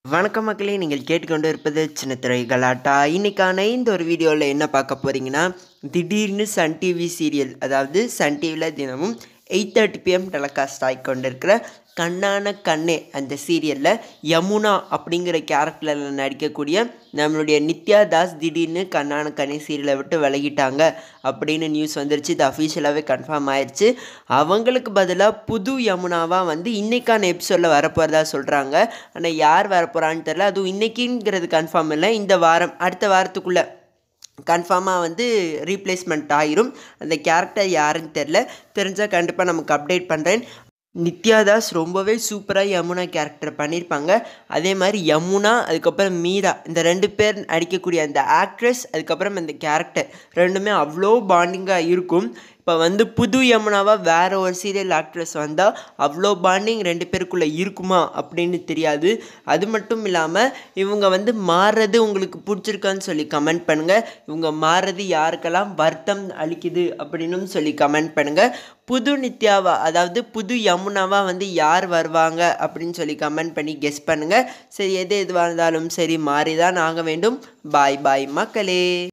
வணக்கம் மக்களே நீங்கள் கேட்டுக்கொண்டு இருப்பது சின்னத்திரை கலாட்டா இன்னைக்கான இந்த ஒரு வீடியோவில் என்ன பார்க்க போகிறீங்கன்னா திடீர்னு சன் டிவி சீரியல் அதாவது சன் டிவியில் தினமும் எயிட் தேர்ட்டி பிஎம் டெலகாஸ்ட் ஆகி கொண்டிருக்கிற கண்ணான கண்ணே அந்த சீரியலில் யமுனா அப்படிங்கிற கேரக்டரில் நடிக்கக்கூடிய நம்மளுடைய நித்யா தாஸ் திடீர்னு கண்ணான கண்ணே சீரியலை விட்டு விலகிட்டாங்க அப்படின்னு நியூஸ் வந்துருச்சு இது அஃபீஷியலாகவே கன்ஃபார்ம் ஆயிடுச்சு அவங்களுக்கு பதிலாக புது யமுனாவாக வந்து இன்னைக்கான எபிசோடில் வரப்போகிறதா சொல்கிறாங்க ஆனால் யார் வரப்போகிறான்னு தெரில அதுவும் இன்னைக்குங்கிறது கன்ஃபார்ம் இல்லை இந்த வாரம் அடுத்த வாரத்துக்குள்ளே கன்ஃபார்மாக வந்து ரீப்ளேஸ்மெண்ட் ஆயிரும் அந்த கேரக்டர் யாருன்னு தெரில தெரிஞ்சால் கண்டிப்பாக நமக்கு அப்டேட் பண்ணுறேன் நித்யாதாஸ் ரொம்பவே சூப்பராக யமுனா கேரக்டர் பண்ணியிருப்பாங்க அதே மாதிரி யமுனா அதுக்கப்புறம் மீரா இந்த ரெண்டு பேர் நடிக்கக்கூடிய அந்த ஆக்ட்ரஸ் அதுக்கப்புறம் அந்த கேரக்டர் ரெண்டுமே அவ்வளோ பாண்டிங்காக இருக்கும் இப்போ வந்து புது யமுனாவாக வேற ஒரு சீரியல் ஆக்ட்ரஸ் வந்தால் அவ்வளோ பாண்டிங் ரெண்டு பேருக்குள்ளே இருக்குமா அப்படின்னு தெரியாது அது மட்டும் இல்லாமல் இவங்க வந்து மாறுறது உங்களுக்கு பிடிச்சிருக்கான்னு சொல்லி கமெண்ட் பண்ணுங்கள் இவங்க மாறுறது யாருக்கெல்லாம் வருத்தம் அளிக்குது அப்படின்னு சொல்லி கமெண்ட் பண்ணுங்கள் புது நித்யாவா அதாவது புது யமுனாவா வந்து யார் வருவாங்க அப்படின்னு சொல்லி கமெண்ட் பண்ணி கெஸ் பண்ணுங்கள் சரி எது எதுவாக இருந்தாலும் சரி மாறி தான் ஆக வேண்டும் பாய் பாய் மக்களே